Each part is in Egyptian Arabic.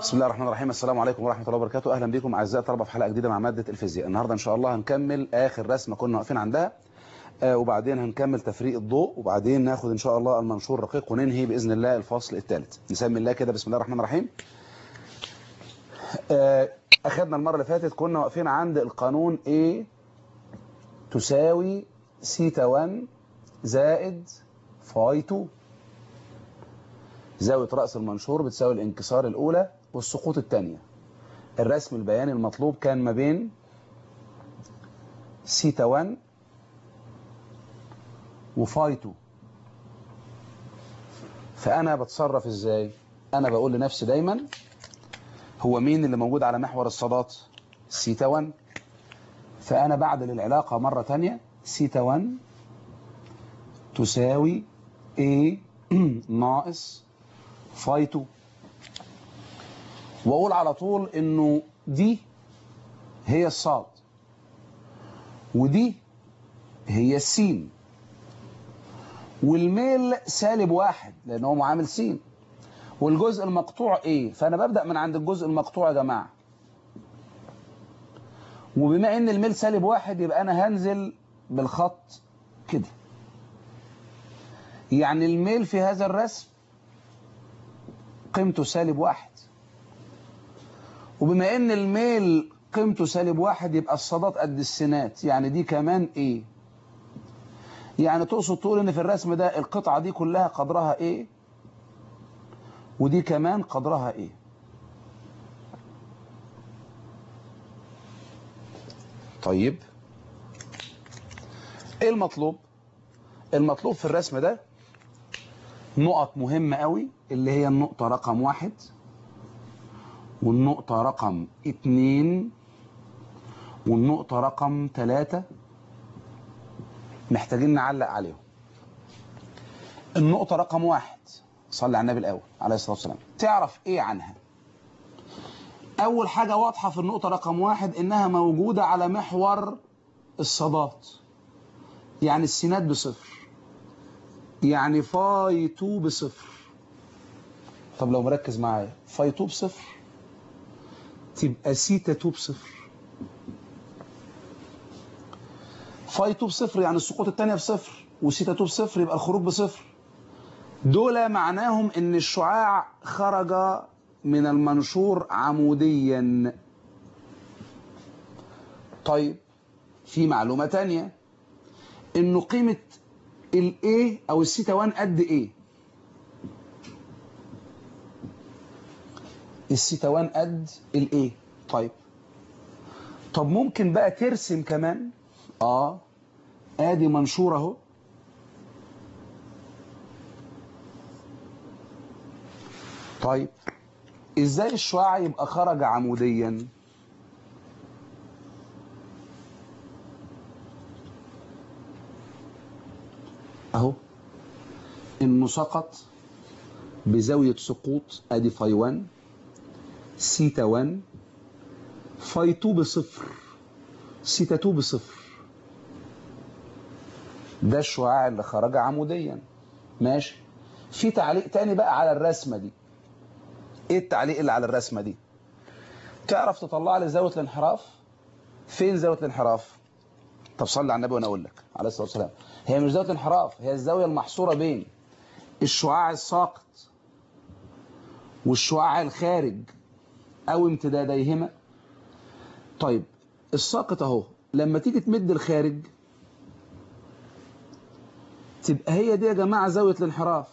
بسم الله الرحمن الرحيم السلام عليكم ورحمة الله وبركاته أهلا بكم أعزائي طلبة في حلقة جديدة مع مادة الفيزياء النهاردة إن شاء الله هنكمل آخر رسمة كنا واقفين عندها آه وبعدين هنكمل تفريق الضوء وبعدين ناخد إن شاء الله المنشور الرقيق وننهي بإذن الله الفصل الثالث نسمي الله كده بسم الله الرحمن الرحيم آه أخذنا المرة اللي فاتت كنا واقفين عند القانون A تساوي سيتا 1 زائد فاي 2 زاوية رأس المنشور بتساوي الانكسار الأولى والسقوط الثانية الرسم البياني المطلوب كان ما بين سيتا 1 وفاي 2 فأنا بتصرف إزاي أنا بقول لنفسي دايما هو مين اللي موجود على محور الصادات سيتا 1 فأنا بعدل العلاقة مرة تانية سيتا 1 تساوي A ناقص فاي 2 واقول على طول انه دي هي الصاد ودي هي السين والميل سالب واحد لان هو معامل سين والجزء المقطوع ايه فانا ببدأ من عند الجزء المقطوع يا جماعة وبما ان الميل سالب واحد يبقى انا هنزل بالخط كده يعني الميل في هذا الرسم قيمته سالب واحد وبما ان الميل قيمته سالب واحد يبقى الصادات قد السينات يعني دي كمان ايه يعني تقصد تقول ان في الرسم ده القطعة دي كلها قدرها ايه ودي كمان قدرها ايه طيب ايه المطلوب المطلوب في الرسم ده نقط مهمة قوي اللي هي النقطة رقم واحد والنقطة رقم اتنين والنقطة رقم تلاتة محتاجين نعلق عليهم النقطة رقم واحد صلي على النبي الأول عليه الصلاة والسلام تعرف ايه عنها أول حاجة واضحة في النقطة رقم واحد إنها موجودة على محور الصادات يعني السينات بصفر يعني فاي 2 بصفر طب لو مركز معايا فاي 2 بصفر تبقى سيتا 2 بصفر فاي 2 بصفر يعني السقوط الثانية بصفر وسيتا 2 بصفر يبقى الخروج بصفر دول معناهم ان الشعاع خرج من المنشور عموديا طيب في معلومة تانية انه قيمة الايه او السيتا 1 قد ايه السيتا 1 قد الايه طيب طب ممكن بقى ترسم كمان اه ادي منشور اهو طيب ازاي الشعاع يبقى خرج عموديا اهو انه سقط بزاوية سقوط ادي فاي 1 سيتا 1 فاي 2 بصفر سيتا 2 بصفر ده الشعاع اللي خرج عموديا ماشي في تعليق تاني بقى على الرسمة دي ايه التعليق اللي على الرسمة دي تعرف تطلع لي زاوية الانحراف فين زاوية الانحراف طب صلي على النبي وانا اقول لك عليه الصلاة والسلام هي مش زاوية الانحراف هي الزاوية المحصورة بين الشعاع الساقط والشعاع الخارج او امتداديهما طيب الساقط اهو لما تيجي تمد الخارج تبقى هي دي يا جماعة زاوية الانحراف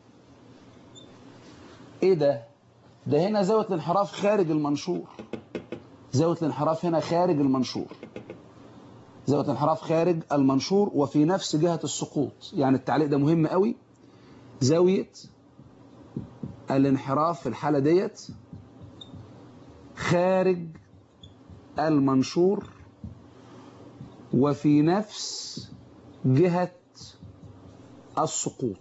ايه ده ده هنا زاوية الانحراف خارج المنشور زاوية الانحراف هنا خارج المنشور زاوية الانحراف خارج المنشور وفي نفس جهة السقوط يعني التعليق ده مهم قوي زاوية الانحراف في الحالة ديت خارج المنشور وفي نفس جهة السقوط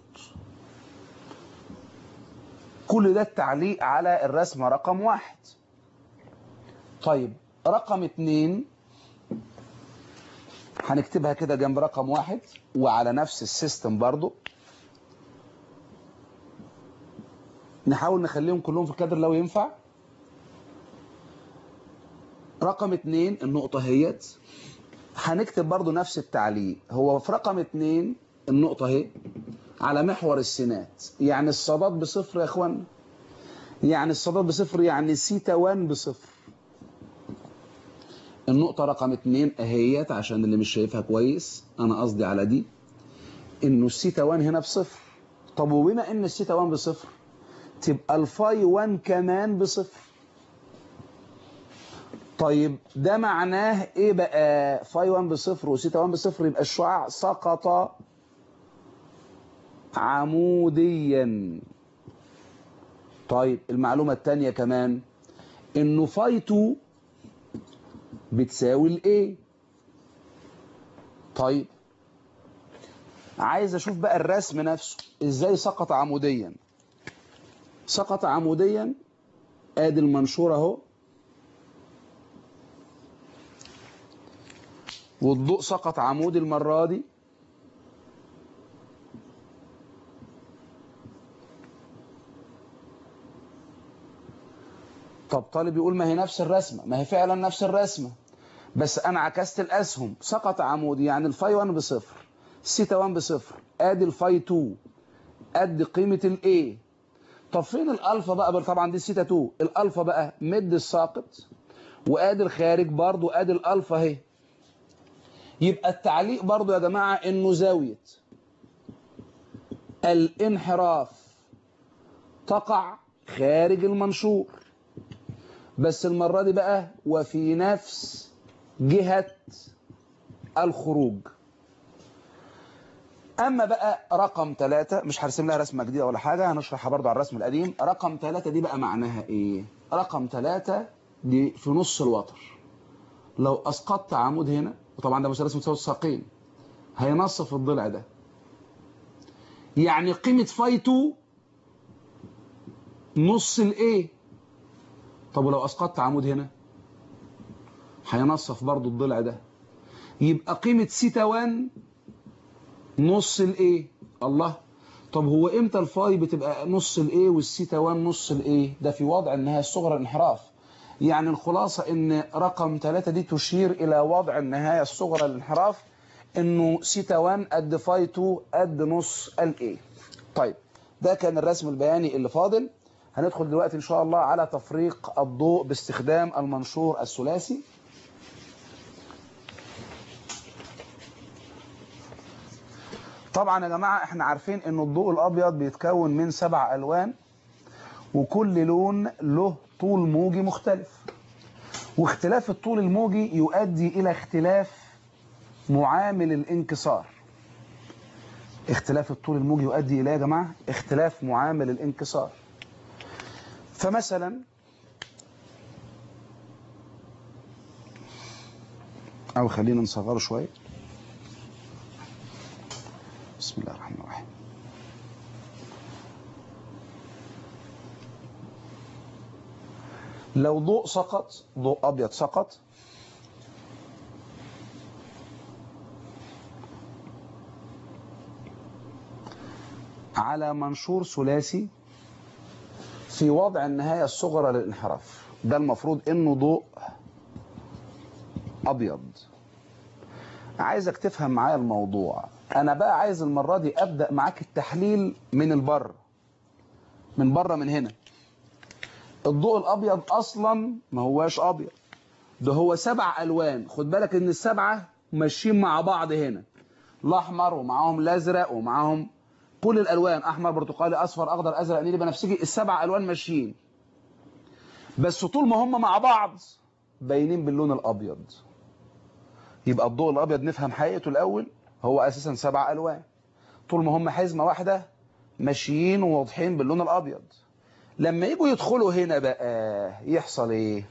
كل ده التعليق على الرسمة رقم واحد طيب رقم اتنين هنكتبها كده جنب رقم واحد وعلى نفس السيستم برضو نحاول نخليهم كلهم في الكادر لو ينفع رقم اتنين النقطة هيت هنكتب برضو نفس التعليق هو في رقم اتنين النقطة اهي على محور السينات يعني الصادات بصفر يا اخوان يعني الصادات بصفر يعني سيتا 1 بصفر النقطة رقم اتنين اهيت عشان اللي مش شايفها كويس انا قصدي على دي انه السيتا 1 هنا بصفر طب وبما ان السيتا 1 بصفر تبقى الفاي 1 كمان بصفر طيب ده معناه ايه بقى فاي 1 بصفر وسيتا 1 بصفر يبقى الشعاع سقط عموديا طيب المعلومة التانية كمان انه فاي 2 بتساوي الايه طيب عايز اشوف بقى الرسم نفسه ازاي سقط عموديا سقط عموديا ادي المنشور اهو والضوء سقط عمودي المرة دي طب طالب يقول ما هي نفس الرسمة ما هي فعلا نفس الرسمة بس انا عكست الاسهم سقط عمودي يعني الفاي 1 بصفر سيتا 1 بصفر ادي الفاي 2 قد قيمة الايه طب فين الالفا بقى طبعا دي سيتا 2 الالفا بقى مد الساقط وادي الخارج برضو ادي الالفا اهي يبقى التعليق برضو يا جماعة انه زاوية الانحراف تقع خارج المنشور بس المرة دي بقى وفي نفس جهة الخروج اما بقى رقم ثلاثة مش هرسم لها رسمة جديدة ولا حاجة هنشرحها برضو على الرسم القديم رقم ثلاثة دي بقى معناها ايه رقم ثلاثة دي في نص الوتر لو اسقطت عمود هنا وطبعا ده مثلث متساوي الساقين هينصف الضلع ده يعني قيمة فاي 2 نص الايه طب ولو اسقطت عمود هنا هينصف برضو الضلع ده يبقى قيمة سيتا 1 نص الايه الله طب هو امتى الفاي بتبقى نص الايه والسيتا 1 نص الايه ده في وضع النهايه الصغرى الانحراف يعني الخلاصة ان رقم 3 دي تشير الى وضع النهاية الصغرى للانحراف انه سيتا 1 قد فاي 2 قد نص الايه طيب ده كان الرسم البياني اللي فاضل هندخل دلوقتي ان شاء الله على تفريق الضوء باستخدام المنشور الثلاثي طبعا يا جماعة احنا عارفين ان الضوء الابيض بيتكون من سبع الوان وكل لون له طول موجي مختلف واختلاف الطول الموجي يؤدي إلى اختلاف معامل الانكسار اختلاف الطول الموجي يؤدي إلى يا جماعة اختلاف معامل الانكسار فمثلا أو خلينا نصغره شوية بسم الله الرحمن الرحيم لو ضوء سقط ضوء أبيض سقط على منشور ثلاثي في وضع النهاية الصغرى للانحراف ده المفروض انه ضوء ابيض عايزك تفهم معايا الموضوع انا بقى عايز المرة دي ابدأ معاك التحليل من البر من بره من هنا الضوء الابيض اصلا ما هواش ابيض ده هو سبع الوان خد بالك ان السبعه ماشيين مع بعض هنا الاحمر ومعاهم الازرق ومعاهم كل الالوان احمر برتقالي اصفر اخضر ازرق نيلي بنفسجي السبع الوان ماشيين بس طول ما هم مع بعض باينين باللون الابيض يبقى الضوء الابيض نفهم حقيقته الاول هو اساسا سبع الوان طول ما هم حزمه واحده ماشيين وواضحين باللون الابيض لما يجوا يدخلوا هنا بقى يحصل ايه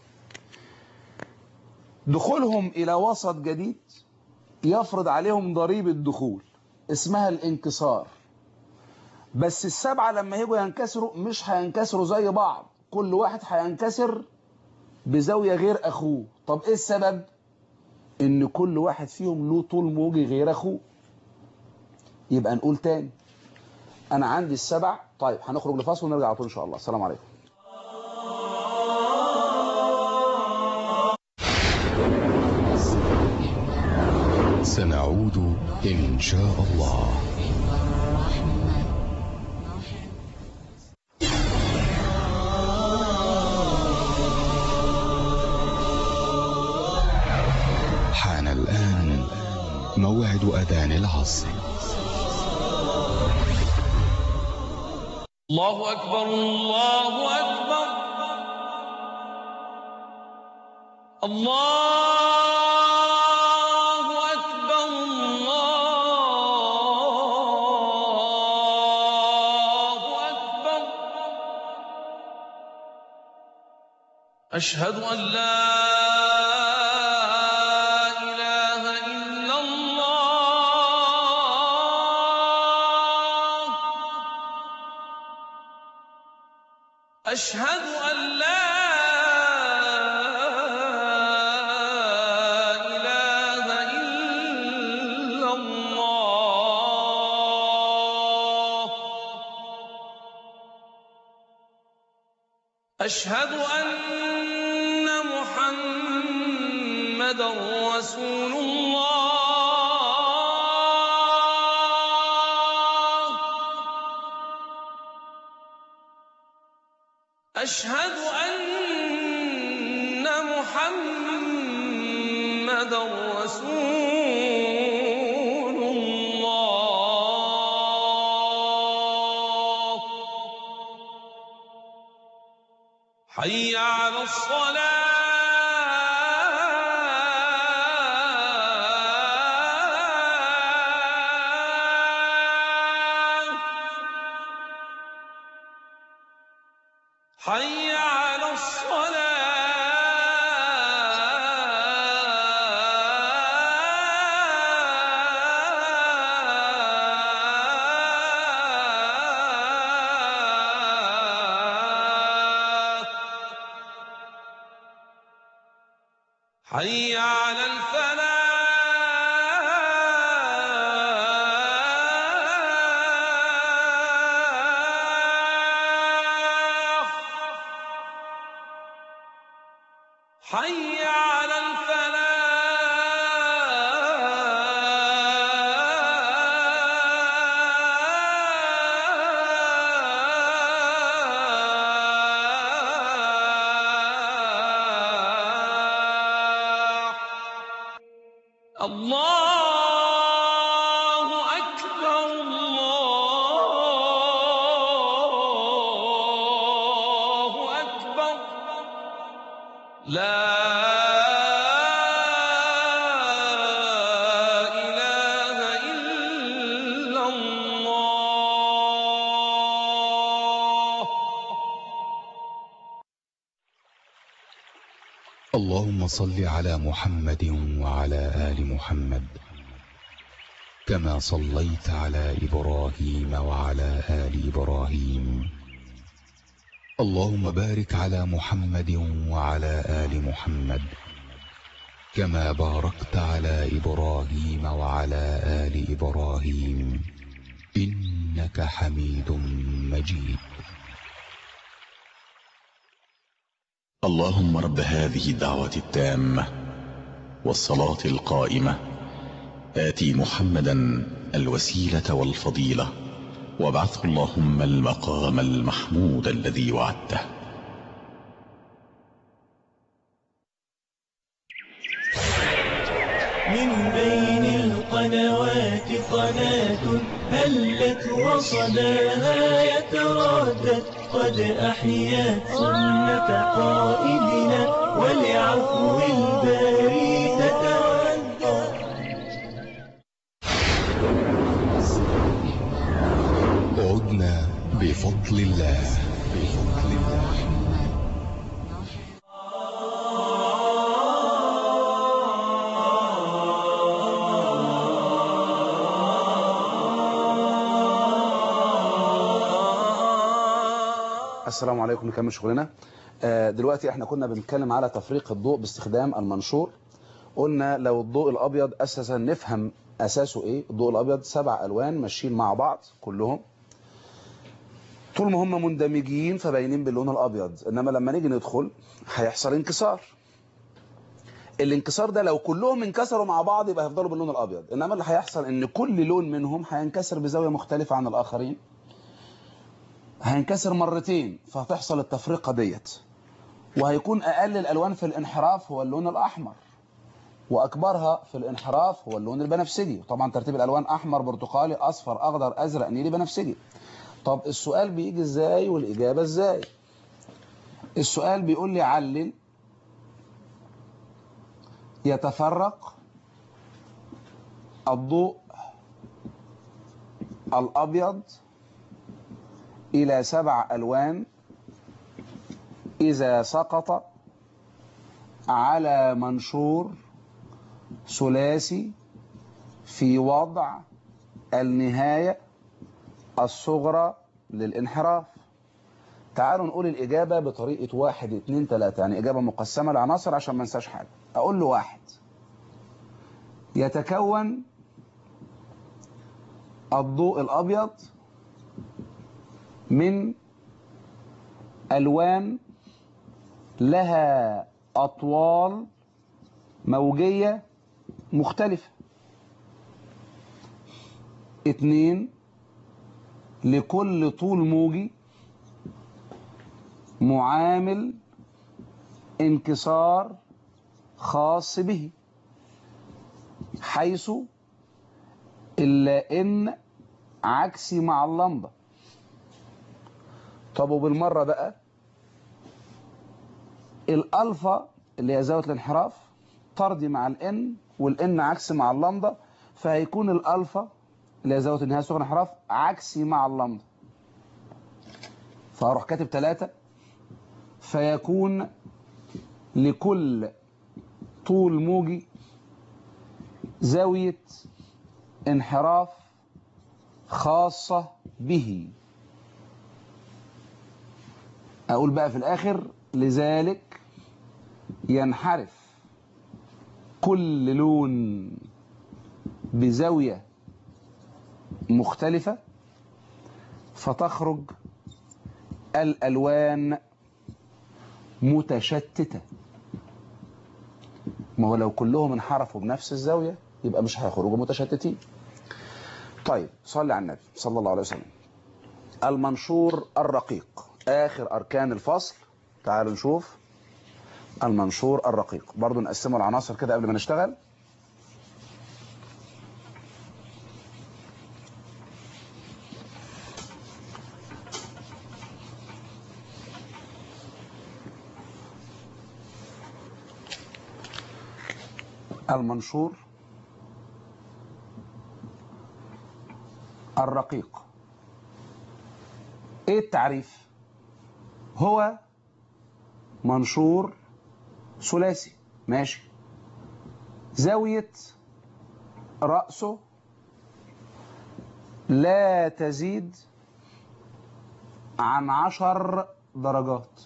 دخولهم الى وسط جديد يفرض عليهم ضريبة دخول اسمها الانكسار بس السبعة لما يجوا ينكسروا مش هينكسروا زي بعض كل واحد هينكسر بزاوية غير اخوه طب ايه السبب ان كل واحد فيهم له طول موجي غير اخوه يبقى نقول تاني انا عندي السبع طيب هنخرج لفاصل ونرجع على طول ان شاء الله السلام عليكم سنعود إن شاء الله حان الآن موعد أذان العصر الله أكبر الله أكبر الله أكبر الله أكبر أشهد أن لا إله إلا الله أشهد أن لا إله إلا الله أشهد أن محمدا رسول الله أشهد أن محمدا رسول الله حي على الصلاة حي على الصلاة حي على الفلاح حي على الفلاح الله أكبر الله أكبر لا إله إلا الله اللهم صل على محمد وعلى آل محمد كما صليت على إبراهيم وعلى آل إبراهيم اللهم بارك على محمد وعلى آل محمد كما باركت على إبراهيم وعلى آل إبراهيم إنك حميد مجيد اللهم رب هذه الدعوة التامة والصلاة القائمة آتي محمدا الوسيلة والفضيلة وابعثه اللهم المقام المحمود الذي وعدته من بين القنوات قناة هلت وصداها يتردد قد أحيت سنة قائدنا ولعفو الباري تتودد عدنا بفضل الله بفضل الله السلام عليكم نكمل شغلنا آه، دلوقتي احنا كنا بنتكلم على تفريق الضوء باستخدام المنشور قلنا لو الضوء الابيض اساسا نفهم اساسه ايه الضوء الابيض سبع الوان ماشيين مع بعض كلهم طول ما هم مندمجين فباينين باللون الابيض انما لما نيجي ندخل هيحصل انكسار الانكسار ده لو كلهم انكسروا مع بعض يبقى هيفضلوا باللون الابيض انما اللي هيحصل ان كل لون منهم هينكسر بزاويه مختلفه عن الاخرين هينكسر مرتين فهتحصل التفرقه ديت وهيكون اقل الالوان في الانحراف هو اللون الاحمر واكبرها في الانحراف هو اللون البنفسجي طبعا ترتيب الالوان احمر برتقالي اصفر اخضر ازرق نيلي بنفسجي طب السؤال بيجي ازاي والاجابه ازاي السؤال بيقول لي علل يتفرق الضوء الابيض الى سبع الوان اذا سقط على منشور ثلاثي في وضع النهاية الصغرى للانحراف تعالوا نقول الإجابة بطريقة واحد اتنين تلاتة يعني إجابة مقسمة لعناصر عشان ما ننساش حاجة أقول له واحد يتكون الضوء الأبيض من ألوان لها أطوال موجية مختلفة اتنين لكل طول موجي معامل انكسار خاص به حيث إلا إن عكسي مع اللمبة طب وبالمرة بقى الألفا اللي هي زاوية الانحراف طردي مع الان والان عكسي مع اللمضة فهيكون الالفا اللي هي زاوية النهاية صغر انحراف عكسي مع اللمضة فهروح كاتب ثلاثة فيكون لكل طول موجي زاوية انحراف خاصة به أقول بقى في الآخر لذلك ينحرف كل لون بزاوية مختلفة فتخرج الألوان متشتتة ما هو لو كلهم انحرفوا بنفس الزاوية يبقى مش هيخرجوا متشتتين طيب صلي على النبي صلى الله عليه وسلم المنشور الرقيق آخر أركان الفصل تعالوا نشوف المنشور الرقيق برضو نقسمه العناصر كده قبل ما نشتغل المنشور الرقيق ايه التعريف هو منشور ثلاثي ماشي زاوية رأسه لا تزيد عن عشر درجات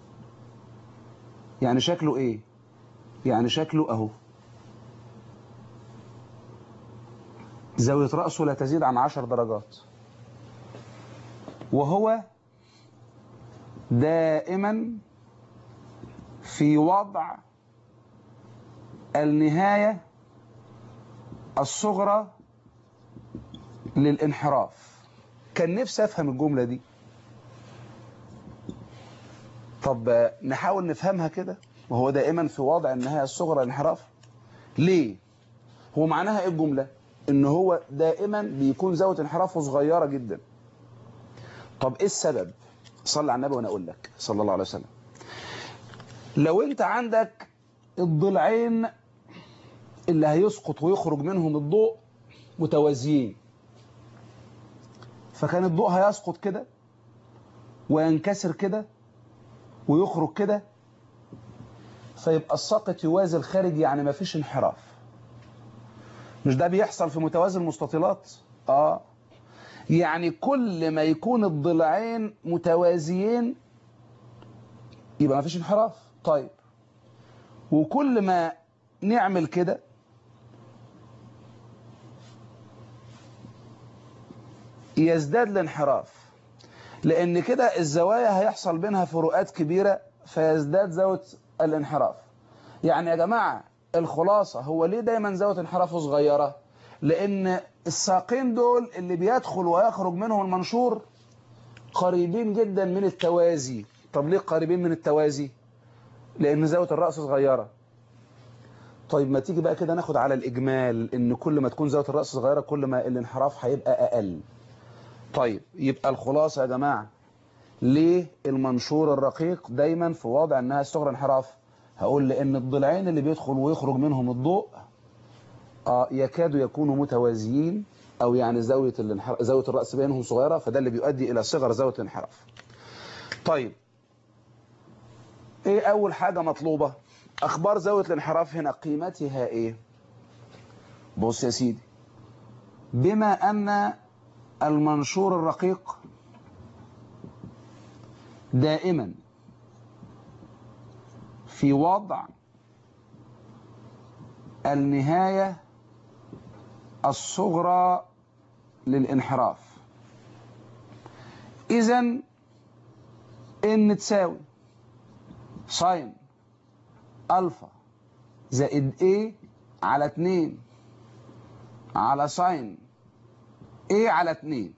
يعني شكله ايه يعني شكله اهو زاوية رأسه لا تزيد عن عشر درجات وهو دائما في وضع النهاية الصغرى للانحراف كان نفسي افهم الجملة دي طب نحاول نفهمها كده وهو دائما في وضع النهاية الصغرى للانحراف ليه هو معناها ايه الجملة ان هو دائما بيكون زاوية انحرافه صغيرة جدا طب ايه السبب صلي على النبي وانا اقول لك صلى الله عليه وسلم لو انت عندك الضلعين اللي هيسقط ويخرج منهم الضوء متوازيين فكان الضوء هيسقط كده وينكسر كده ويخرج كده فيبقى الساقط يوازي الخارج يعني ما فيش انحراف مش ده بيحصل في متوازي المستطيلات اه يعني كل ما يكون الضلعين متوازيين يبقى ما فيش انحراف طيب وكل ما نعمل كده يزداد الانحراف لان كده الزوايا هيحصل بينها فروقات كبيرة فيزداد زاوية الانحراف يعني يا جماعة الخلاصة هو ليه دايما زاوية انحرافه صغيرة لان الساقين دول اللي بيدخل ويخرج منهم المنشور قريبين جدا من التوازي طب ليه قريبين من التوازي لان زاوية الرأس صغيرة طيب ما تيجي بقى كده ناخد على الإجمال إن كل ما تكون زاوية الرأس صغيرة كل ما الانحراف هيبقى أقل طيب يبقى الخلاصة يا جماعة ليه المنشور الرقيق دايما في وضع انها صغر انحراف هقول لان الضلعين اللي بيدخل ويخرج منهم الضوء آه يكادوا يكونوا متوازيين او يعني زاويه الانحراف زاويه الراس بينهم صغيره فده اللي بيؤدي الى صغر زاويه الانحراف طيب ايه اول حاجه مطلوبه اخبار زاويه الانحراف هنا قيمتها ايه بص يا سيدي بما ان المنشور الرقيق دائما في وضع النهاية الصغرى للانحراف إذا إن تساوي ساين ألفا زائد A على 2 على ساين A على 2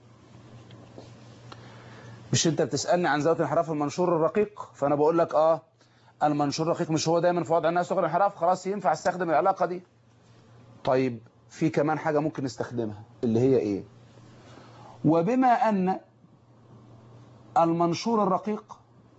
مش انت بتسألني عن زاوية انحراف المنشور الرقيق فانا بقول لك اه المنشور الرقيق مش هو دايما في وضع الناس صغر انحراف خلاص ينفع استخدم العلاقة دي طيب في كمان حاجة ممكن نستخدمها اللي هي ايه وبما ان المنشور الرقيق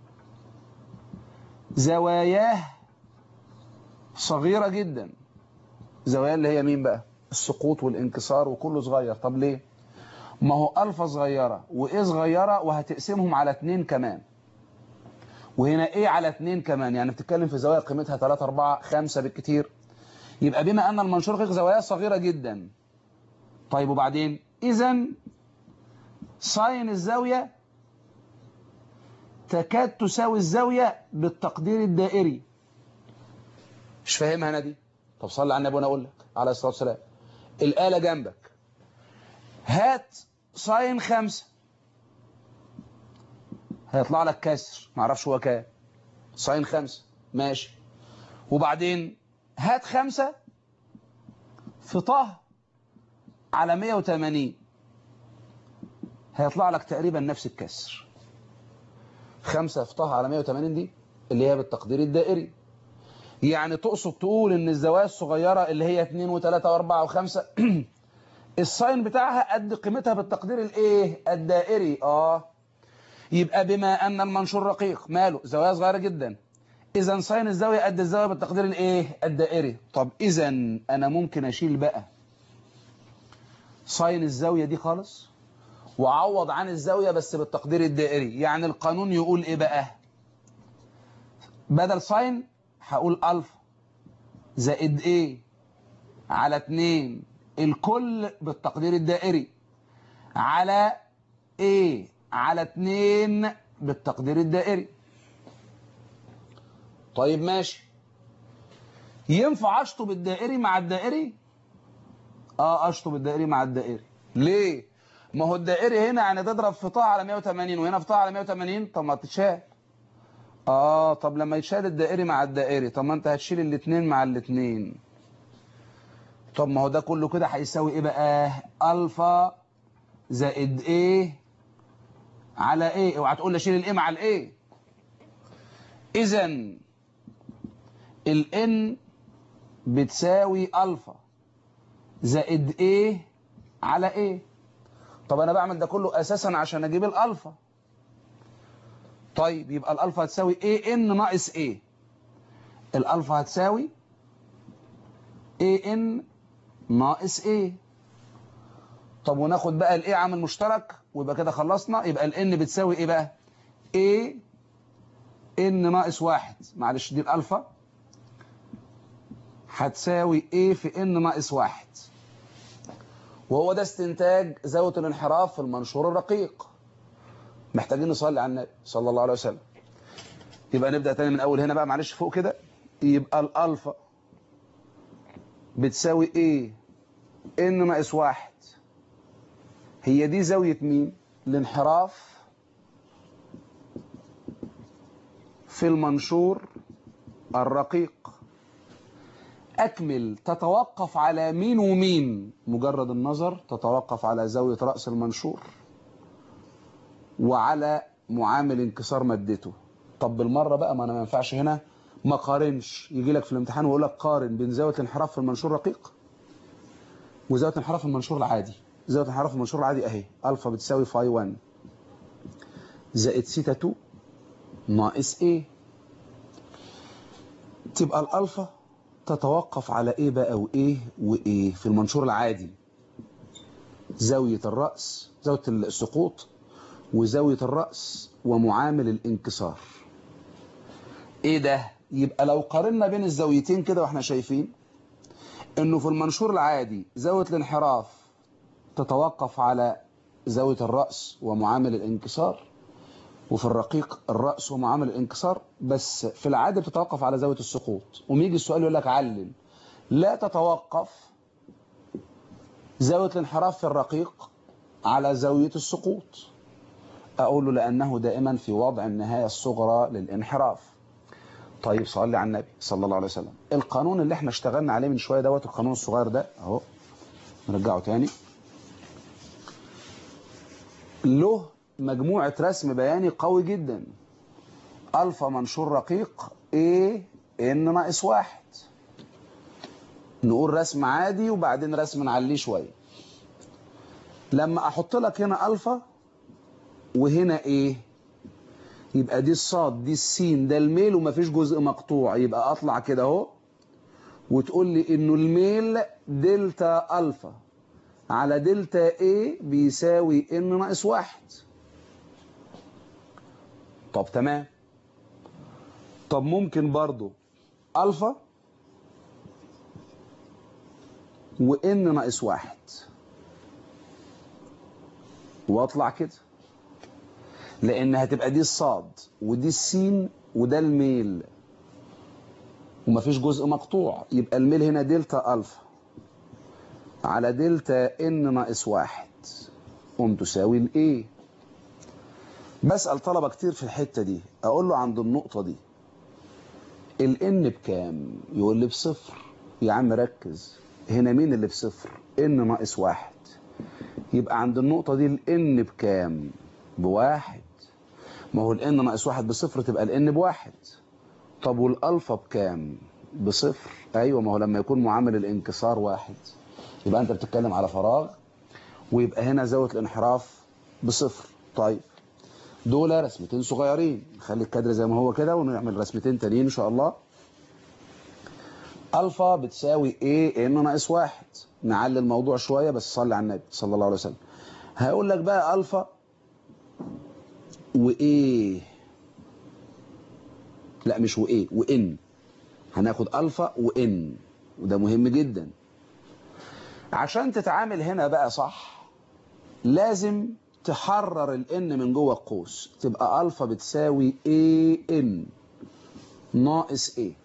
زواياه صغيرة جدا زوايا اللي هي مين بقى السقوط والانكسار وكله صغير طب ليه ما هو ألفا صغيرة وإيه صغيرة وهتقسمهم على اتنين كمان وهنا إيه على اتنين كمان يعني بتتكلم في زوايا قيمتها 3 4 5 بالكتير يبقى بما أن المنشور رقيق زواياه صغيرة جدا طيب وبعدين إذا ساين الزاوية تكاد تساوي الزاوية بالتقدير الدائري مش فاهمها أنا دي طب صلي على النبي وأنا أقول لك عليه الصلاة والسلام الآلة جنبك هات ساين خمسة هيطلع لك كسر معرفش هو كام ساين خمسة ماشي وبعدين هات خمسة في طه على 180 هيطلع لك تقريبا نفس الكسر خمسة في طه على 180 دي اللي هي بالتقدير الدائري يعني تقصد تقول ان الزوايا الصغيرة اللي هي 2 و3 و4 و5 الساين بتاعها قد قيمتها بالتقدير الايه الدائري اه يبقى بما ان المنشور رقيق ماله زوايا صغيره جدا اذا ساين الزاويه قد الزاويه بالتقدير الايه الدائري طب اذا انا ممكن اشيل بقى ساين الزاويه دي خالص واعوض عن الزاويه بس بالتقدير الدائري يعني القانون يقول ايه بقى بدل ساين هقول الفا زائد ايه على 2 الكل بالتقدير الدائري على A على 2 بالتقدير الدائري طيب ماشي ينفع اشطب الدائري مع الدائري اه اشطب الدائري مع الدائري ليه ما هو الدائري هنا يعني تضرب في طاعة على 180 وهنا في طاعة على 180 طب ما تتشال اه طب لما يتشال الدائري مع الدائري طب ما انت هتشيل الاثنين مع الاثنين طب ما هو ده كله كده هيساوي ايه بقى الفا زائد ايه على ايه اوعى تقول لي اشيل الايه مع الايه اذا الان بتساوي الفا زائد ايه على ايه طب انا بعمل ده كله اساسا عشان اجيب الالفا طيب يبقى الالفا هتساوي ايه ان ناقص ايه الالفا هتساوي ايه ان ناقص ايه طب وناخد بقى الايه عامل مشترك ويبقى كده خلصنا يبقى الان بتساوي ايه بقى ايه ان ناقص واحد معلش دي الالفا هتساوي ايه في ان ناقص واحد وهو ده استنتاج زاوية الانحراف في المنشور الرقيق محتاجين نصلي على النبي صلى الله عليه وسلم يبقى نبدأ تاني من اول هنا بقى معلش فوق كده يبقى الالفا بتساوي ايه ان ناقص واحد هي دي زاوية مين الانحراف في المنشور الرقيق أكمل تتوقف على مين ومين مجرد النظر تتوقف على زاوية رأس المنشور وعلى معامل انكسار مادته طب بالمرة بقى ما أنا ما ينفعش هنا ما قارنش يجي لك في الامتحان ويقول لك قارن بين زاوية الانحراف في المنشور الرقيق وزاوية الانحراف في المنشور العادي زاوية الانحراف في المنشور العادي أهي ألفا بتساوي فاي 1 زائد سيتا 2 ناقص ايه تبقى الألفا تتوقف على ايه بقى وايه وايه في المنشور العادي زاوية الرأس زاوية السقوط وزاوية الرأس ومعامل الانكسار ايه ده يبقى لو قارنا بين الزاويتين كده واحنا شايفين انه في المنشور العادي زاوية الانحراف تتوقف على زاوية الرأس ومعامل الانكسار وفي الرقيق الرأس ومعامل الانكسار بس في العادة بتتوقف على زاوية السقوط وميجي السؤال يقول لك علل لا تتوقف زاوية الانحراف في الرقيق على زاوية السقوط أقول له لأنه دائما في وضع النهاية الصغرى للانحراف طيب صلي على النبي صلى الله عليه وسلم القانون اللي احنا اشتغلنا عليه من شوية دوت القانون الصغير ده اهو نرجعه تاني له مجموعة رسم بياني قوي جدا ألفا منشور رقيق A إن ناقص واحد نقول رسم عادي وبعدين رسم نعليه شوية لما أحط لك هنا ألفا وهنا إيه يبقى دي الصاد دي السين ده الميل ومفيش جزء مقطوع يبقى أطلع كده أهو وتقول لي إنه الميل دلتا ألفا على دلتا A بيساوي إن ناقص واحد طب تمام طب ممكن برضو ألفا وإن ناقص واحد واطلع كده لأن هتبقى دي الصاد ودي السين وده الميل ومفيش جزء مقطوع يبقى الميل هنا دلتا ألفا على دلتا إن ناقص واحد قوم تساوي الإيه بسأل طلبة كتير في الحتة دي أقول له عند النقطة دي الإن بكام يقول لي بصفر يا عم ركز هنا مين اللي بصفر إن ناقص واحد يبقى عند النقطة دي الإن بكام بواحد ما هو الإن ناقص واحد بصفر تبقى الإن بواحد طب والألفا بكام بصفر أيوة ما هو لما يكون معامل الانكسار واحد يبقى أنت بتتكلم على فراغ ويبقى هنا زاوية الانحراف بصفر طيب دول رسمتين صغيرين نخلي الكادر زي ما هو كده ونعمل رسمتين تانيين ان شاء الله الفا بتساوي ايه ان ناقص واحد نعلي الموضوع شويه بس صلي على النبي صلى الله عليه وسلم هقول لك بقى الفا وايه لا مش وايه وان هناخد الفا وان وده مهم جدا عشان تتعامل هنا بقى صح لازم تحرر الان من جوه القوس تبقى الفا بتساوي اي ان ناقص ايه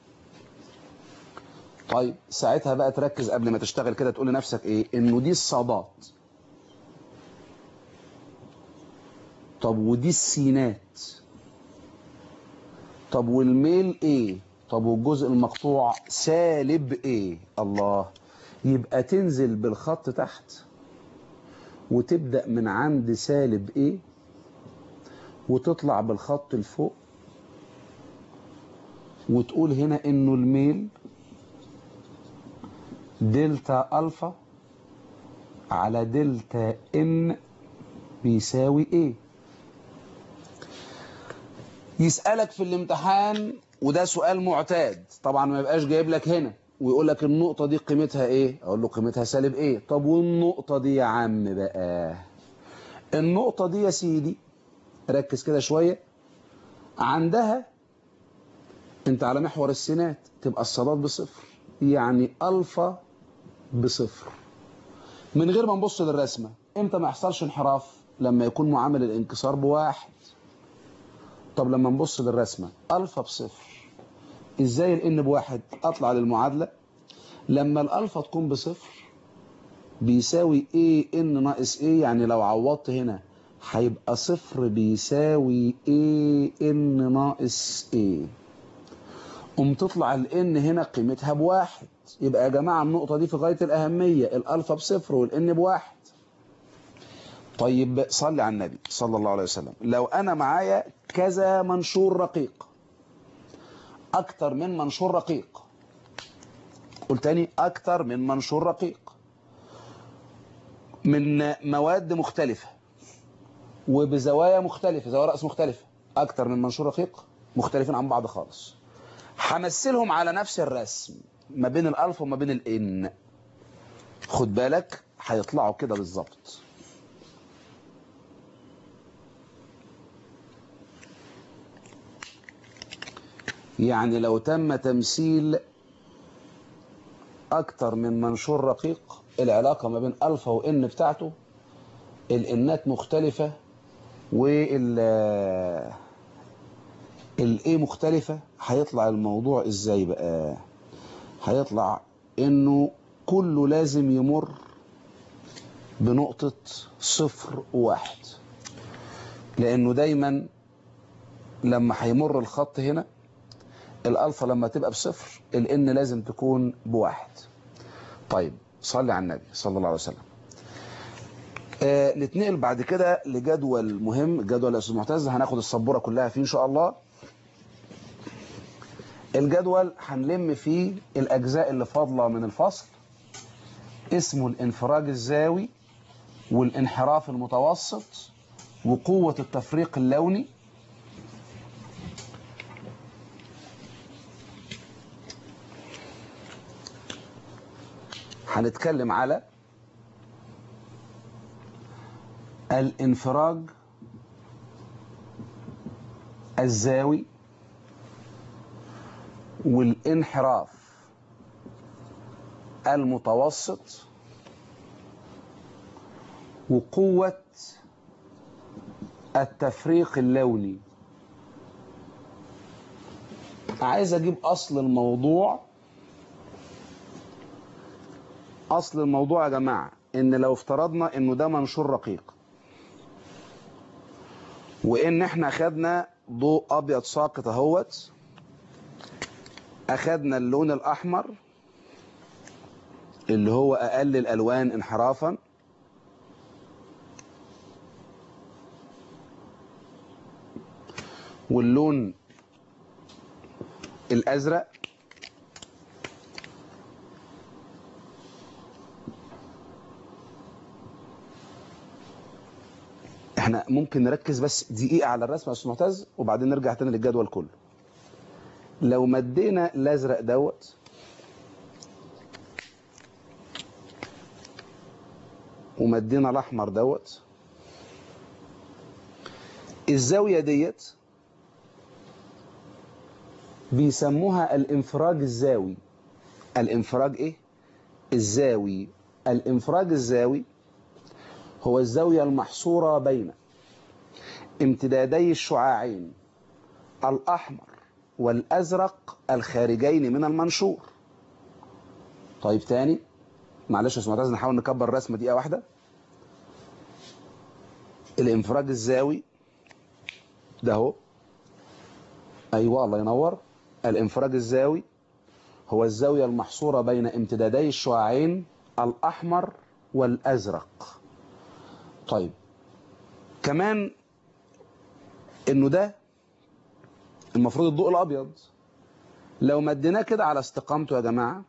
طيب ساعتها بقى تركز قبل ما تشتغل كده تقول لنفسك ايه انه دي الصادات طب ودي السينات طب والميل ايه طب والجزء المقطوع سالب ايه الله يبقى تنزل بالخط تحت وتبدأ من عند سالب ايه وتطلع بالخط لفوق وتقول هنا انه الميل دلتا الفا على دلتا ان بيساوي ايه يسألك في الامتحان وده سؤال معتاد طبعا ما يبقاش جايب لك هنا ويقول لك النقطة دي قيمتها ايه اقول له قيمتها سالب ايه طب والنقطة دي يا عم بقى النقطة دي يا سيدي ركز كده شوية عندها انت على محور السينات تبقى الصادات بصفر يعني الفا بصفر من غير ما نبص للرسمة امتى ما يحصلش انحراف لما يكون معامل الانكسار بواحد طب لما نبص للرسمة الفا بصفر ازاي الان بواحد اطلع للمعادلة لما الالفا تكون بصفر بيساوي ايه ان ناقص ايه يعني لو عوضت هنا هيبقى صفر بيساوي ايه ان ناقص ايه قوم تطلع الان هنا قيمتها بواحد يبقى يا جماعة النقطة دي في غاية الأهمية الألفا بصفر والان بواحد طيب صلي على النبي صلى الله عليه وسلم لو أنا معايا كذا منشور رقيق أكتر من منشور رقيق قلت تاني أكتر من منشور رقيق من مواد مختلفة وبزوايا مختلفة زوايا رأس مختلفة أكتر من منشور رقيق مختلفين عن بعض خالص همثلهم على نفس الرسم ما بين الألف وما بين الإن خد بالك هيطلعوا كده بالظبط يعني لو تم تمثيل أكتر من منشور رقيق العلاقة ما بين ألفا وإن بتاعته الإنات مختلفة وال الايه مختلفة هيطلع الموضوع ازاي بقى هيطلع انه كله لازم يمر بنقطة صفر وواحد لانه دايما لما هيمر الخط هنا الالفا لما تبقى بصفر الان لازم تكون بواحد طيب صلي على النبي صلى الله عليه وسلم آه نتنقل بعد كده لجدول مهم جدول يا استاذ معتز هناخد السبوره كلها فيه ان شاء الله الجدول هنلم فيه الأجزاء اللي فاضلة من الفصل اسمه الانفراج الزاوي والانحراف المتوسط وقوة التفريق اللوني هنتكلم على الانفراج الزاوي والانحراف المتوسط وقوة التفريق اللوني عايز اجيب اصل الموضوع اصل الموضوع يا جماعة ان لو افترضنا انه ده منشور رقيق وان احنا خدنا ضوء ابيض ساقط اهوت اخدنا اللون الاحمر اللي هو اقل الالوان انحرافا واللون الازرق احنا ممكن نركز بس دقيقة على الرسم يا استاذ معتز وبعدين نرجع تاني للجدول كله لو مدينا الازرق دوت ومدينا الاحمر دوت الزاوية ديت بيسموها الانفراج الزاوي الانفراج ايه الزاوي الانفراج الزاوي هو الزاوية المحصورة بين امتدادي الشعاعين الأحمر والأزرق الخارجين من المنشور طيب تاني معلش يا استاذ نحاول نكبر الرسمة دقيقة واحدة الانفراج الزاوي ده هو أيوة الله ينور الانفراج الزاوي هو الزاوية المحصورة بين امتدادي الشعاعين الأحمر والأزرق طيب كمان انه ده المفروض الضوء الابيض لو مديناه كده على استقامته يا جماعة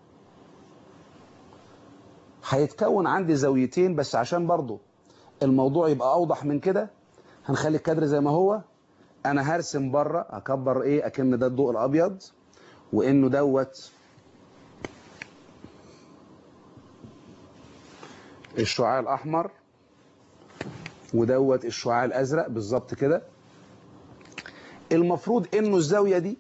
هيتكون عندي زاويتين بس عشان برضو الموضوع يبقى اوضح من كده هنخلي الكادر زي ما هو انا هرسم بره اكبر ايه اكن ده الضوء الابيض وانه دوت الشعاع الاحمر ودوت الشعاع الازرق بالظبط كده المفروض انه الزاويه دي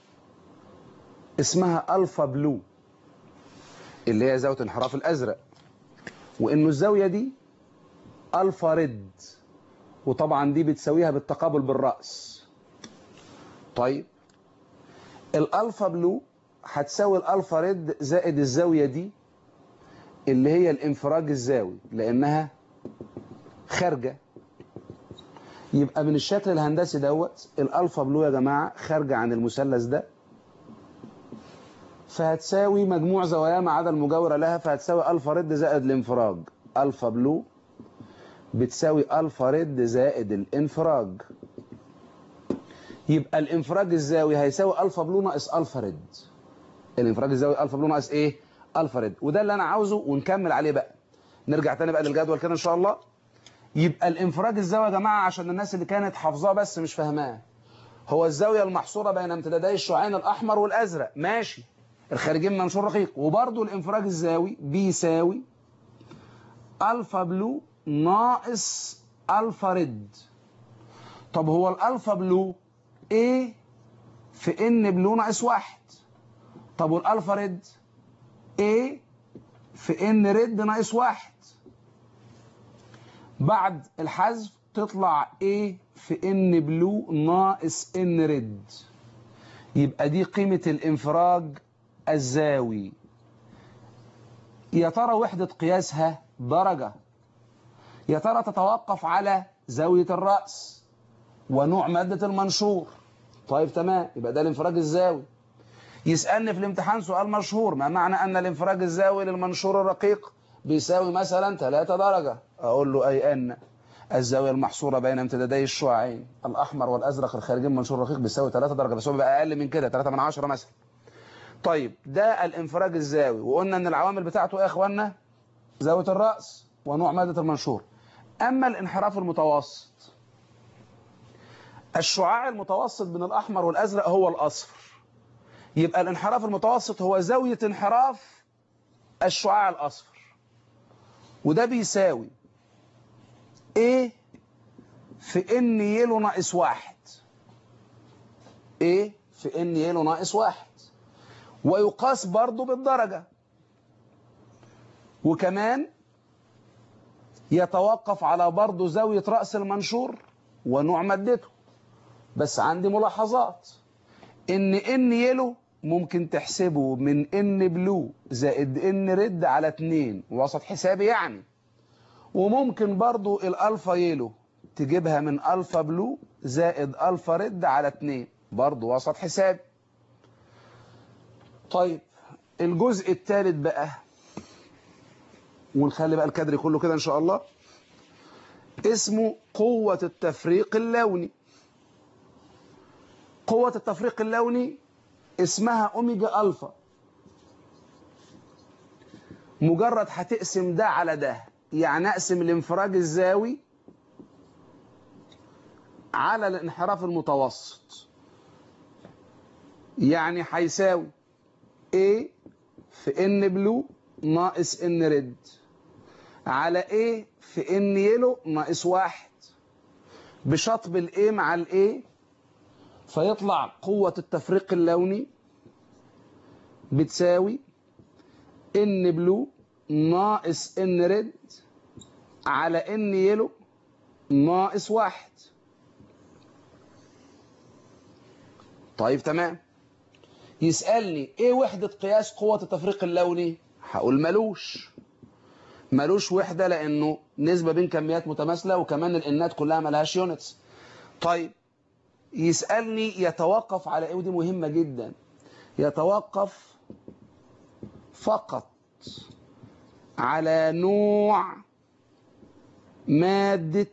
اسمها الفا بلو اللي هي زاويه انحراف الازرق وانه الزاويه دي الفا ريد وطبعا دي بتساويها بالتقابل بالراس طيب الالفا بلو هتساوي الالفا ريد زائد الزاويه دي اللي هي الانفراج الزاوي لانها خارجه يبقى من الشكل الهندسي دوت الالفا بلو يا جماعه خارجه عن المثلث ده فهتساوي مجموع زوايا ما عدا المجاورة لها فهتساوي ألفا رد زائد الانفراج ألفا بلو بتساوي ألفا رد زائد الانفراج يبقى الانفراج الزاوي هيساوي ألفا بلو ناقص ألفا رد الانفراج الزاوي ألفا بلو ناقص إيه؟ ألفا رد وده اللي أنا عاوزه ونكمل عليه بقى نرجع تاني بقى للجدول كده إن شاء الله يبقى الانفراج الزاوية يا جماعة عشان الناس اللي كانت حافظاه بس مش فاهماه هو الزاوية المحصورة بين امتدادي الشعاعين الأحمر والأزرق ماشي الخارجين من منشور رقيق وبرضه الانفراج الزاوي بيساوي ألفا بلو ناقص ألفا رد طب هو الألفا بلو ايه في ان بلو ناقص واحد طب والألفا رد ايه في ان رد ناقص واحد بعد الحذف تطلع ايه في ان بلو ناقص ان رد يبقى دي قيمة الانفراج الزاوي يا ترى وحدة قياسها درجة يا ترى تتوقف على زاوية الرأس ونوع مادة المنشور طيب تمام يبقى ده الانفراج الزاوي يسألني في الامتحان سؤال مشهور ما معنى أن الانفراج الزاوي للمنشور الرقيق بيساوي مثلا 3 درجة أقول له أي أن الزاوية المحصورة بين امتدادي الشعاعين الأحمر والأزرق الخارجين من منشور رقيق بيساوي 3 درجة بس هو بيبقى أقل من كده 3 من 10 مثلا طيب ده الانفراج الزاوي وقلنا ان العوامل بتاعته ايه يا اخوانا زاويه الراس ونوع ماده المنشور اما الانحراف المتوسط الشعاع المتوسط بين الاحمر والازرق هو الاصفر يبقى الانحراف المتوسط هو زاويه انحراف الشعاع الاصفر وده بيساوي ايه في ان يلو ناقص واحد ايه في ان يلو ناقص واحد ويقاس برضه بالدرجة وكمان يتوقف على برضه زاوية رأس المنشور ونوع مادته بس عندي ملاحظات ان ان يلو ممكن تحسبه من ان بلو زائد ان رد على 2 وسط حسابي يعني وممكن برضه الالفا يلو تجيبها من الفا بلو زائد الفا رد على 2 برضه وسط حسابي طيب الجزء الثالث بقى ونخلي بقى الكادر كله كده ان شاء الله اسمه قوة التفريق اللوني قوة التفريق اللوني اسمها اوميجا الفا مجرد هتقسم ده على ده يعني اقسم الانفراج الزاوي على الانحراف المتوسط يعني هيساوي A في N بلو ناقص N ريد على A في N يلو ناقص واحد بشطب ال A مع ال A فيطلع قوة التفريق اللوني بتساوي N بلو ناقص N ريد على N يلو ناقص واحد طيب تمام يسألني ايه وحدة قياس قوة التفريق اللوني هقول ملوش ملوش وحدة لانه نسبة بين كميات متماثلة وكمان الانات كلها ملهاش يونتس طيب يسألني يتوقف على ايه ودي مهمة جدا يتوقف فقط على نوع مادة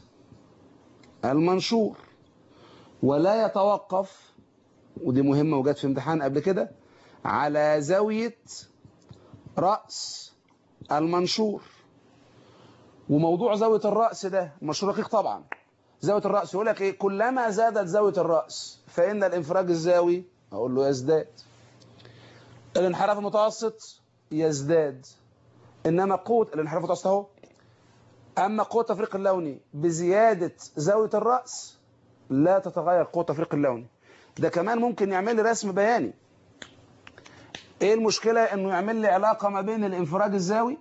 المنشور ولا يتوقف ودي مهمة وجت في امتحان قبل كده على زاوية رأس المنشور وموضوع زاوية الرأس ده مشهور رقيق طبعا زاوية الرأس يقول لك ايه كلما زادت زاوية الرأس فإن الانفراج الزاوي أقول له يزداد الانحراف المتوسط يزداد إنما قوة الانحراف المتوسط اهو أما قوة التفريق اللوني بزيادة زاوية الرأس لا تتغير قوة التفريق اللوني ده كمان ممكن يعمل لي رسم بياني ايه المشكلة انه يعمل لي علاقة ما بين الانفراج الزاوي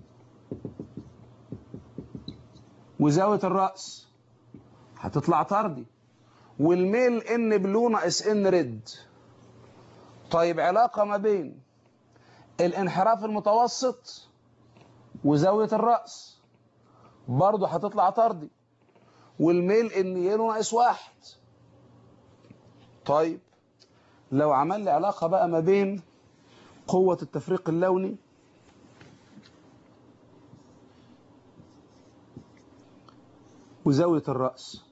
وزاوية الرأس هتطلع طردي والميل ان بلو ناقص ان ريد طيب علاقة ما بين الانحراف المتوسط وزاوية الرأس برضه هتطلع طردي والميل ان يلو ناقص واحد طيب لو عمل لي علاقة بقى ما بين قوة التفريق اللوني وزاوية الرأس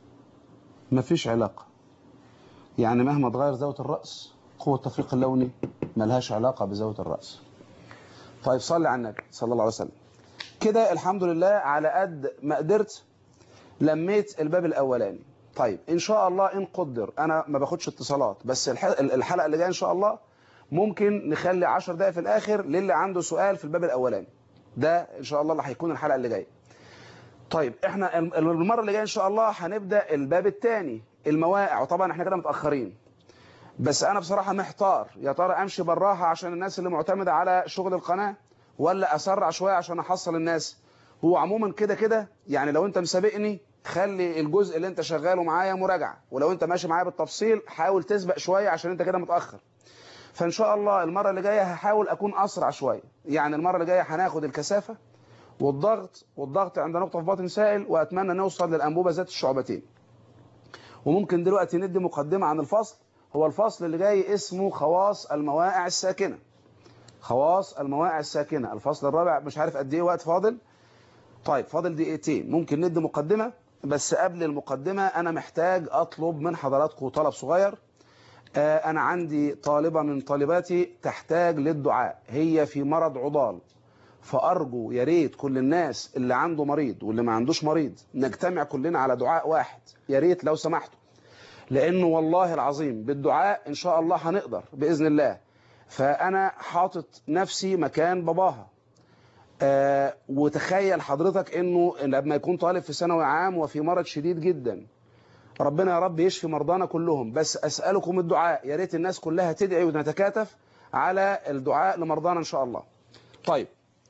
مفيش علاقة يعني مهما تغير زاوية الرأس قوة التفريق اللوني ملهاش علاقة بزاوية الرأس طيب صلي على النبي صلى الله عليه وسلم كده الحمد لله على قد ما قدرت لميت الباب الأولاني طيب إن شاء الله إن قدر أنا ما باخدش اتصالات بس الح- الحلقة اللي جاية إن شاء الله ممكن نخلي 10 دقايق في الآخر للي عنده سؤال في الباب الأولاني ده إن شاء الله اللي هيكون الحلقة اللي جاية طيب احنا الم- المرة اللي جاية إن شاء الله هنبدأ الباب الثاني المواقع وطبعا احنا كده متأخرين بس أنا بصراحة محتار يا ترى أمشي بالراحة عشان الناس اللي معتمدة على شغل القناة ولا أسرع شوية عشان أحصل الناس هو عموما كده كده يعني لو أنت مسابقني خلي الجزء اللي أنت شغاله معايا مراجعة ولو أنت ماشي معايا بالتفصيل حاول تسبق شوية عشان أنت كده متأخر فإن شاء الله المرة اللي جاية هحاول أكون أسرع شوية يعني المرة اللي جاية هناخد الكثافة والضغط والضغط عند نقطة في باطن سائل وأتمنى نوصل للأنبوبة ذات الشعبتين وممكن دلوقتي ندي مقدمة عن الفصل هو الفصل اللي جاي اسمه خواص المواقع الساكنة خواص المواقع الساكنة الفصل الرابع مش عارف قد ايه وقت فاضل طيب فاضل دقيقتين ممكن ندي مقدمة بس قبل المقدمة أنا محتاج أطلب من حضراتكم طلب صغير آه، أنا عندي طالبة من طالباتي تحتاج للدعاء هي في مرض عضال فأرجو يا ريت كل الناس اللي عنده مريض واللي ما عندوش مريض نجتمع كلنا على دعاء واحد يا ريت لو سمحتوا لأنه والله العظيم بالدعاء إن شاء الله هنقدر بإذن الله فأنا حاطط نفسي مكان باباها آه وتخيل حضرتك إنه لما يكون طالب في ثانوي عام وفي مرض شديد جدا ربنا يا رب يشفي مرضانا كلهم بس أسألكم الدعاء يا ريت الناس كلها تدعي ونتكاتف على الدعاء لمرضانا إن شاء الله طيب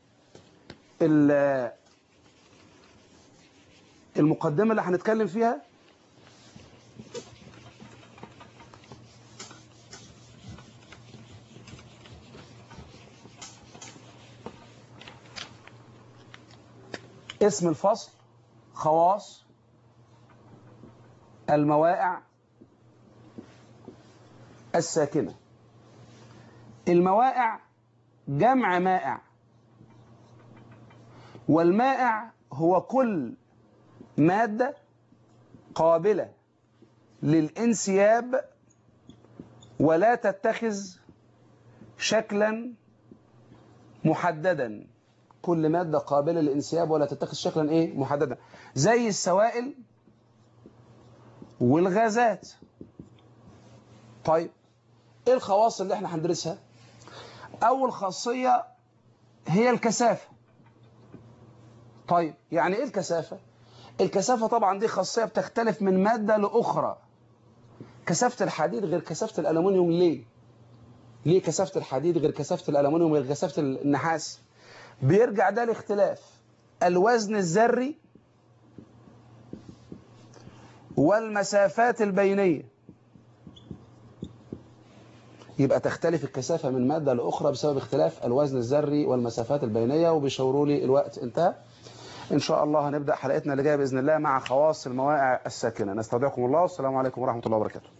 ال- المقدمة اللي هنتكلم فيها اسم الفصل خواص المواقع الساكنة المواقع جمع مائع والمائع هو كل مادة قابلة للانسياب ولا تتخذ شكلا محددا كل مادة قابلة للانسياب ولا تتخذ شكلا ايه محددا زي السوائل والغازات طيب ايه الخواص اللي احنا هندرسها اول خاصية هي الكثافة طيب يعني ايه الكثافة الكثافة طبعا دي خاصية بتختلف من مادة لأخرى كثافة الحديد غير كثافة الألمنيوم ليه ليه كثافة الحديد غير كثافة الألمنيوم غير كثافة النحاس بيرجع ده لاختلاف الوزن الذري والمسافات البينية يبقى تختلف الكثافة من مادة لأخرى بسبب اختلاف الوزن الذري والمسافات البينية وبيشاوروا لي الوقت انتهى إن شاء الله هنبدأ حلقتنا اللي جاية بإذن الله مع خواص المواقع الساكنة نستودعكم الله والسلام عليكم ورحمة الله وبركاته